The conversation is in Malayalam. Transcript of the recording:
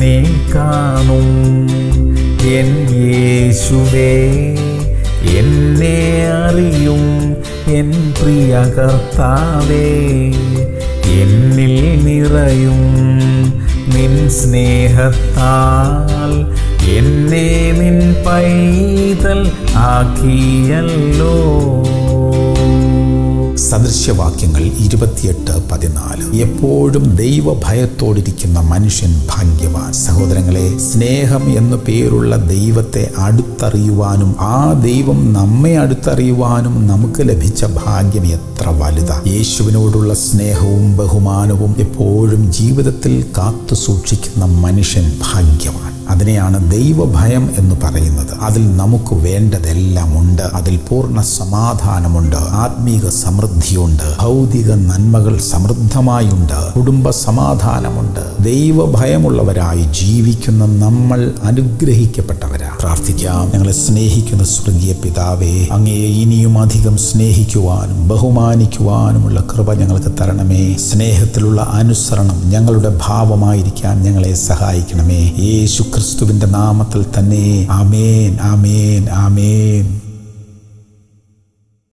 എന്നെ കാണും എൻ യേശുവേ എന്നെ അറിയും എൻ പ്രിയ കർത്താവേ എന്നിൽ നിറയും നിൻ സ്നേഹത്താൽ എന്നെ നിൻ പൈതൽ ആക്കിയല്ലോ സദൃശ്യവാക്യങ്ങൾ ഇരുപത്തിയെട്ട് പതിനാല് എപ്പോഴും ദൈവഭയത്തോടിരിക്കുന്ന മനുഷ്യൻ ഭാഗ്യവാൻ സഹോദരങ്ങളെ സ്നേഹം എന്നു പേരുള്ള ദൈവത്തെ അടുത്തറിയുവാനും ആ ദൈവം നമ്മെ അടുത്തറിയുവാനും നമുക്ക് ലഭിച്ച ഭാഗ്യം എത്ര വലുതാ യേശുവിനോടുള്ള സ്നേഹവും ബഹുമാനവും എപ്പോഴും ജീവിതത്തിൽ കാത്തു സൂക്ഷിക്കുന്ന മനുഷ്യൻ ഭാഗ്യവാൻ അതിനെയാണ് ദൈവഭയം എന്ന് പറയുന്നത് അതിൽ നമുക്ക് വേണ്ടതെല്ലാം ഉണ്ട് അതിൽ പൂർണ്ണ സമാധാനമുണ്ട് ആത്മീക സമൃദ്ധിയുണ്ട് ഭൗതിക നന്മകൾ സമൃദ്ധമായുണ്ട് കുടുംബ സമാധാനമുണ്ട് ദൈവഭയമുള്ളവരായി ജീവിക്കുന്ന നമ്മൾ അനുഗ്രഹിക്കപ്പെട്ടവരാ പ്രാർത്ഥിക്കാം ഞങ്ങളെ സ്നേഹിക്കുന്ന സ്വർഗീയ പിതാവേ അങ്ങയെ ഇനിയും അധികം സ്നേഹിക്കുവാനും ബഹുമാനിക്കുവാനുമുള്ള കൃപ ഞങ്ങൾക്ക് തരണമേ സ്നേഹത്തിലുള്ള അനുസരണം ഞങ്ങളുടെ ഭാവമായിരിക്കാൻ ഞങ്ങളെ സഹായിക്കണമേ യേശു ക്രിസ്തുവിന്റെ നാമത്തിൽ തന്നെ ആമേൻ ആമേൻ ആമേൻ